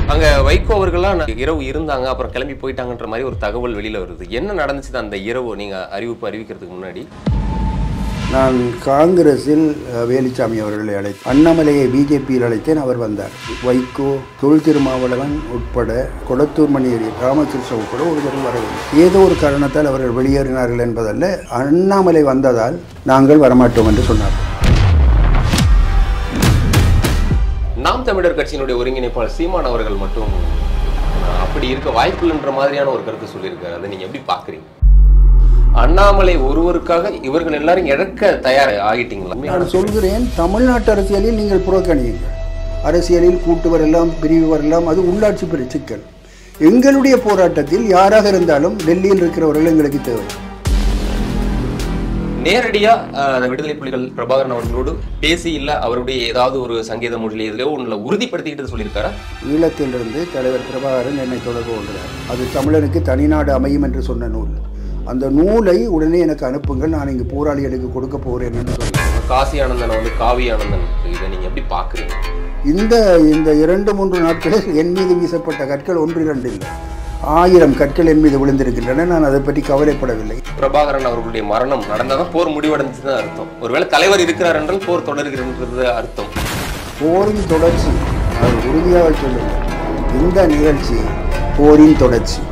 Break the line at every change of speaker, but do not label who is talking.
அங்க வைகோ அவர்கள்லாம் இரவு இருந்தாங்க அப்புறம் கிளம்பி போயிட்டாங்கன்ற மாதிரி ஒரு தகவல் வெளியில வருது என்ன நடந்துச்சு அந்த இரவு நீங்க அறிவிப்பு அறிவிக்கிறதுக்கு முன்னாடி
நான் காங்கிரஸில் அஹ், வேலுச்சாமி அவர்களை அழைத்து அண்ணாமலையை பிஜேபியில் அழைத்தேன் அவர் வந்தார் வைகோ தொல் திருமாவளவன் உட்பட கொளத்தூர் மணி ராமகிருஷ்ணன் உட்பட ஒருவர் வரவில்லை ஏதோ ஒரு காரணத்தால் அவர்கள் வெளியேறினார்கள் என்பதல்ல அண்ணாமலை வந்ததால் நாங்கள் வரமாட்டோம் என்று சொன்னார்கள்
நாம் தமிழர் கட்சியினுடைய ஒருங்கிணைப்பாளர் சீமான் அவர்கள் மட்டும் அஹ், அப்படி இருக்க வாய்ப்பில்லைன்ற மாதிரியான ஒரு கருத்து சொல்லியிருக்காரு அதை நீங்க எப்படி பாக்குறீங்க அண்ணாமலை ஒருவருக்காக இவர்கள் எல்லாரும் இழக்க தயார் ஆகிட்டீங்களா
நான் சொல்கிறேன் தமிழ்நாட்டு அரசியலில் நீங்கள் புறக்கணியுங்கள் அரசியலில் கூட்டு வரலாம் பிரிவு வரலாம் அது உள்ளாட்சி பெரு சிக்கல் எங்களுடைய போராட்டத்தில் யாராக இருந்தாலும் டெல்லியில் இருக்கிறவர்கள் எங்களுக்கு தேவை
நேரடியா அஹ், அந்த விடுதலை புலிகள் பிரபாகரன் அவர்களோடு பேசி இல்ல அவருடைய ஏதாவது ஒரு சங்கீத மொழியில எதுலயோ ஒண்ணுல உறுதிப்படுத்திக்கிட்டு சொல்லியிருக்காரா
ஈழத்திலிருந்து தலைவர் பிரபாகரன் என்னை தொடர்பு கொள்கிறார் அது தமிழனுக்கு தனிநாடு அமையும் என்று சொன்ன நூல் அந்த நூலை உடனே எனக்கு அனுப்புங்கள் நான் இங்கு போராளிகளுக்கு கொடுக்க போகிறேன் என்று சொன்னேன்
காசி ஆனந்தன் வந்து காவி ஆனந்தன் இதை நீங்க எப்படி பாக்குறீங்க
இந்த இந்த இரண்டு மூன்று நாட்களில் என் மீது வீசப்பட்ட கற்கள் ஒன்று இரண்டு இல்லை ஆயிரம் கற்கள் என் மீது விழுந்திருக்கின்றன நான் அதை பற்றி கவலைப்படவில்லை
பிரபாகரன் அவர்களுடைய மரணம் நடந்தாதான் போர் முடிவடைஞ்சதுன்னு அர்த்தம் ஒருவேளை தலைவர் இருக்கிறார் என்றால் போர் தொடர்கிறது அர்த்தம்
போரின் தொடர்ச்சி அது உறுதியாக சொல்லுங்கள் இந்த நிகழ்ச்சி போரின் தொடர்ச்சி